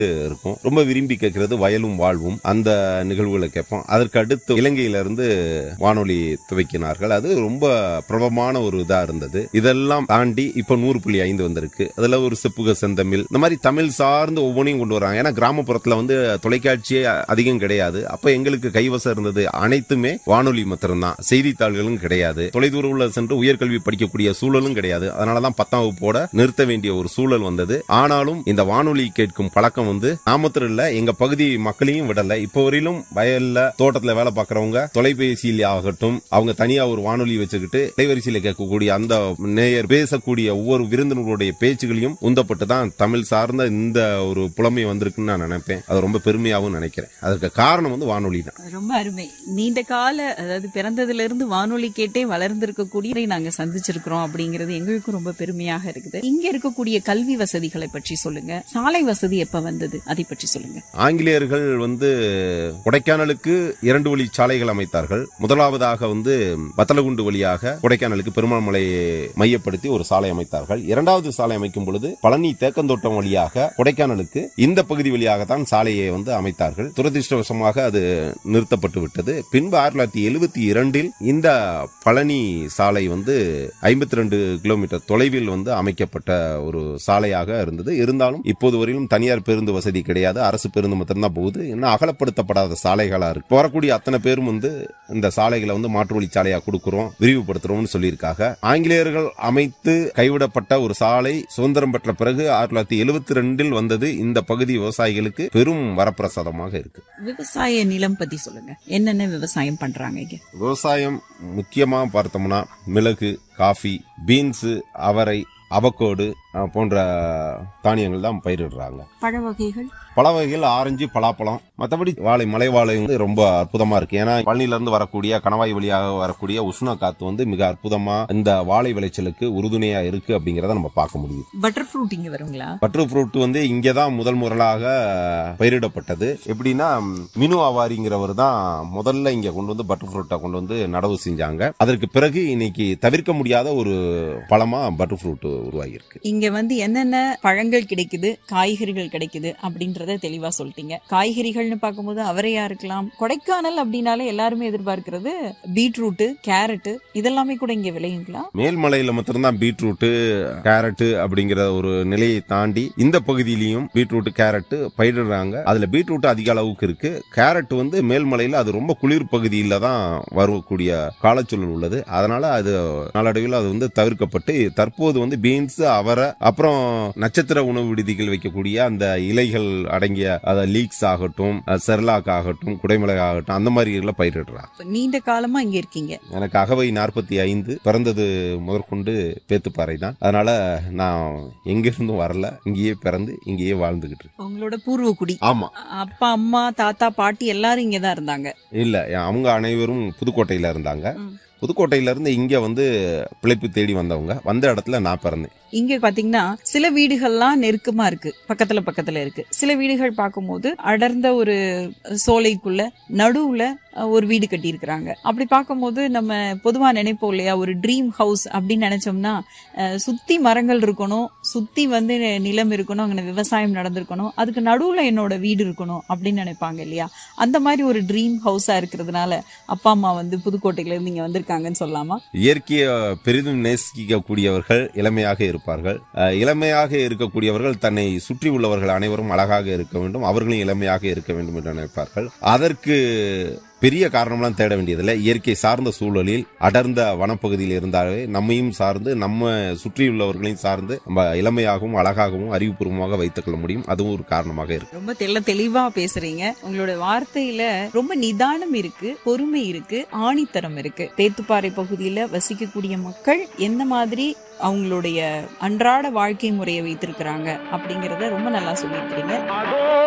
இருக்கும் ரொம்ப விரும்பி கேட்கறது வயலும் வாழ்வும் அந்த நிகழ்வுகளை கேட்போம் அதற்கு அடுத்து இலங்கையில இருந்து வானொலி துவக்கினார்கள் அது ரொம்ப பிரபலமான ஒரு இதா இருந்தது இதெல்லாம் தாண்டி இப்ப நூறு புள்ளி ஐந்து வந்திருக்கு அதுல ஒரு செப்புக செந்தமிழ் இந்த மாதிரி தமிழ் சார்ந்து ஒவ்வொன்றையும் கொண்டு வராங்க ஏன்னா கிராமப்புறத்துல வந்து தொலைக்காட்சியே அதிகம் கிடையாது அப்ப எங்களுக்கு கைவசம் இருந்தது அனைத்துமே வானொலி மாத்திரம்தான் செய்தித்தாள்களும் கிடையாது தொலைதூர உள்ள சென்று உயர்கல்வி படிக்கக்கூடிய சூழலும் கிடையாது அதனாலதான் பத்தாம் வகுப்போட நிறுத்த வேண்டிய ஒரு சூழல் வந்தது ஆனாலும் இந்த வானொலி கேட்கும் பழக்கம் வந்து நாமத்தில் இல்ல எங்க பகுதி மக்களையும் விடல இப்ப வரையிலும் வயல்ல தோட்டத்துல வேலை பார்க்கறவங்க தொலைபேசியில் ஆகட்டும் அவங்க தனியா ஒரு வானொலி வச்சுக்கிட்டு அலைவரிசையில கேட்கக்கூடிய அந்த நேயர் பேசக்கூடிய ஒவ்வொரு விருந்தினர்களுடைய பேச்சுகளையும் உந்தப்பட்டு தான் தமிழ் சார்ந்த இந்த ஒரு புலமை வந்திருக்குன்னு நான் நினைப்பேன் அது ரொம்ப பெருமையாகவும் நினைக்கிறேன் அதற்கு காரணம் வந்து வானொலி தான் ரொம்ப அருமை நீண்ட கால அதாவது பிறந்ததுல இருந்து வானொலி கேட்டே வளர்ந்திருக்கக்கூடிய நாங்க சந்திச்சிருக்கிறோம் அப்படிங்கிறது எங்களுக்கும் ரொம்ப பெருமையாக இருக்குது இங்க இருக்கக்கூடிய கல்வி வசதிகளை பற்றி சொல்லுங்க சாலை வசதி எப்ப வந்தது அதை பற்றி சொல்லுங்க ஆங்கிலேயர்கள் வந்து கொடைக்கானலுக்கு இரண்டு வழி சாலைகள் அமைத்தார்கள் முதலாவதாக வந்து வத்தலகுண்டு வழியாக கொடைக்கானலுக்கு பெருமாள் மலையை மையப்படுத்தி ஒரு சாலை அமைத்தார்கள் இரண்டாவது சாலை அமைக்கும் பொழுது பழனி தேக்கந்தோட்டம் வழியாக கொடைக்கானலுக்கு இந்த பகுதி வழியாக தான் சாலையை வந்து அமைத்தார்கள் துரதிருஷ்டவசமாக அது நிறுத்தப்பட்டு விட்டது பின்பு ஆயிரத்தி தொள்ளாயிரத்தி எழுபத்தி இரண்டில் இந்த பழனி சாலை வந்து ஐம்பத்தி ரெண்டு கிலோமீட்டர் தொலைவில் வந்து அமைக்கப்பட்ட ஒரு சாலையாக இருந்தது இருந்தாலும் இப்போது வரையிலும் தனியார் பேருந்து வசதி கிடையாது அரசு பேருந்து மட்டும்தான் போகுது இன்னும் அகலப்படுத்தப்படாத சாலைகளா இருக்கு இப்ப வரக்கூடிய அத்தனை பேரும் வந்து இந்த சாலைகளை வந்து மாற்று வழி சாலையா கொடுக்கிறோம் விரிவுபடுத்துறோம்னு சொல்லியிருக்காங்க ஆங்கிலேயர்கள் அமைத்து கைவிடப்பட்ட ஒரு சாலை சுதந்திரம் பெற்ற பிறகு ஆயிரத்தி தொள்ளாயிரத்தி எழுபத்தி ரெண்டில் வந்தது இந்த பகுதி விவசாயிகளுக்கு பெரும் வரப்பிரசாதமாக இருக்கு விவசாய நிலம் பத்தி சொல்லுங்க என்னென்ன விவசாயம் பண்றாங்க இங்க விவசாயம் முக்கியமா பார்த்தோம்னா மிளகு காஃபி பீன்ஸ் அவரை அவக்கோடு அஹ், போன்ற தானியங்கள் தான் பயிரிடுறாங்க பழ வகைகள் பல வகைகள் ஆரஞ்சு பலாப்பழம் மற்றபடி வாழை மலை வாழை வந்து ரொம்ப அற்புதமா இருக்கு ஏன்னா பழனில இருந்து வரக்கூடிய கணவாய் வழியாக வரக்கூடிய உஷ்ண காத்து வந்து மிக அற்புதமா இந்த வாழை விளைச்சலுக்கு உறுதுணையா இருக்கு அப்படிங்கறத நம்ம பார்க்க முடியுது பட்டர் ஃப்ரூட் இங்க வருங்களா பட்டர் ஃப்ரூட் வந்து இங்கே தான் முதல் முறையாக பயிரிடப்பட்டது எப்படின்னா மினு அவாரிங்கிறவர் தான் முதல்ல இங்க கொண்டு வந்து பட்டர் ஃப்ரூட்டை கொண்டு வந்து நடவு செஞ்சாங்க அதற்கு பிறகு இன்னைக்கு தவிர்க்க முடியாத ஒரு பழமா பட்டர் ஃப்ரூட் உருவாகியிருக்கு இங்க வந்து என்னென்ன பழங்கள் கிடைக்குது காய்கறிகள் கிடைக்குது அப்படின்றத தெளிவா சொல்லிட்டீங்க காய்கறிகள்னு பார்க்கும்போது அவரையா இருக்கலாம் கொடைக்கானல் அப்படின்னாலே எல்லாருமே எதிர்பார்க்கிறது பீட்ரூட் கேரட் இதெல்லாமே கூட இங்க விளையுங்களா மேல்மலையில மாத்திரம்தான் பீட்ரூட்டு கேரட் அப்படிங்கிற ஒரு நிலையை தாண்டி இந்த பகுதியிலையும் பீட்ரூட் கேரட் பயிரிடுறாங்க அதுல பீட்ரூட் அதிக அளவுக்கு இருக்கு கேரட் வந்து மேல்மலையில அது ரொம்ப குளிர் பகுதியில தான் வரக்கூடிய காலச்சூழல் உள்ளது அதனால அது நாளடைவில் அது வந்து தவிர்க்கப்பட்டு தற்போது வந்து பீன்ஸ் அவரை அப்புறம் நட்சத்திர உணவு விடுதிகள் வைக்கக்கூடிய அந்த இலைகள் அடங்கிய அத லீக்ஸ் ஆகட்டும் செர்லாக் ஆகட்டும் குடைமிளகு ஆகட்டும் அந்த மாதிரி எல்லாம் பயிரிடுறாங்க இப்ப நீண்ட காலமா இங்க இருக்கீங்க எனக்கு அகவை நாற்பத்தி ஐந்து பிறந்தது முதற்கொண்டு பேத்துப்பாறை தான் அதனால நான் எங்கிருந்தும் வரல இங்கேயே பிறந்து இங்கேயே வாழ்ந்துகிட்டு இருக்கேன் உங்களோட பூர்வ குடி ஆமா அப்பா அம்மா தாத்தா பாட்டி எல்லாரும் இங்க தான் இருந்தாங்க இல்ல அவங்க அனைவரும் புதுக்கோட்டையில இருந்தாங்க ம். புதுக்கோட்டையில இருந்து இங்க வந்து பிழைப்பு தேடி வந்தவங்க வந்த இடத்துல நான் பிறந்தேன் இங்க பாத்தீங்கன்னா சில வீடுகள்லாம் நெருக்கமா இருக்கு பக்கத்துல பக்கத்துல இருக்கு சில வீடுகள் பார்க்கும்போது அடர்ந்த ஒரு சோலைக்குள்ள நடுவுல அஹ், ஒரு வீடு கட்டி இருக்கிறாங்க அப்படி பார்க்கும்போது நம்ம பொதுவா நினைப்போம் இல்லையா ஒரு ட்ரீம் ஹவுஸ் அப்படின்னு நினைச்சோம்னா அஹ், சுத்தி மரங்கள் இருக்கணும் சுத்தி வந்து நிலம் இருக்கணும் அங்கே விவசாயம் நடந்திருக்கணும் அதுக்கு நடுவுல என்னோட வீடு இருக்கணும் அப்படின்னு நினைப்பாங்க இல்லையா அந்த மாதிரி ஒரு ட்ரீம் ஹவுஸா இருக்கிறதுனால அப்பா அம்மா வந்து புதுக்கோட்டையில இருந்து இங்க வந்திருக்காங்கன்னு சொல்லலாமா இயற்கையை பெரிதும் நேசிக்கக்கூடியவர்கள் இளமையாக இருப்பார்கள் அஹ், இளமையாக இருக்கக்கூடியவர்கள் தன்னை சுற்றி உள்ளவர்கள் அனைவரும் அழகாக இருக்க வேண்டும் அவர்களும் இளமையாக இருக்க வேண்டும் என்று நினைப்பார்கள் அதற்கு பெரிய காரணம்லாம் தேட வேண்டியதில்லை இயற்கை சார்ந்த சூழலில் அடர்ந்த வனப்பகுதியில் இருந்தாலே நம்மையும் சார்ந்து நம்ம சுற்றியுள்ளவர்களையும் சார்ந்து நம்ம இளமையாகவும் அழகாகவும் அறிவுபூர்வமாக வைத்துக் கொள்ள முடியும் அதுவும் ஒரு காரணமாக இருக்கு ரொம்ப தெள்ள தெளிவா பேசுறீங்க உங்களோட வார்த்தையில ரொம்ப நிதானம் இருக்கு பொறுமை இருக்கு ஆணித்தரம் இருக்கு தேத்துப்பாறை பகுதியில வசிக்கக்கூடிய மக்கள் எந்த மாதிரி அவங்களுடைய அன்றாட வாழ்க்கை முறையை வைத்திருக்கிறாங்க அப்படிங்கறத ரொம்ப நல்லா சொல்லியிருக்கிறீங்க அதோ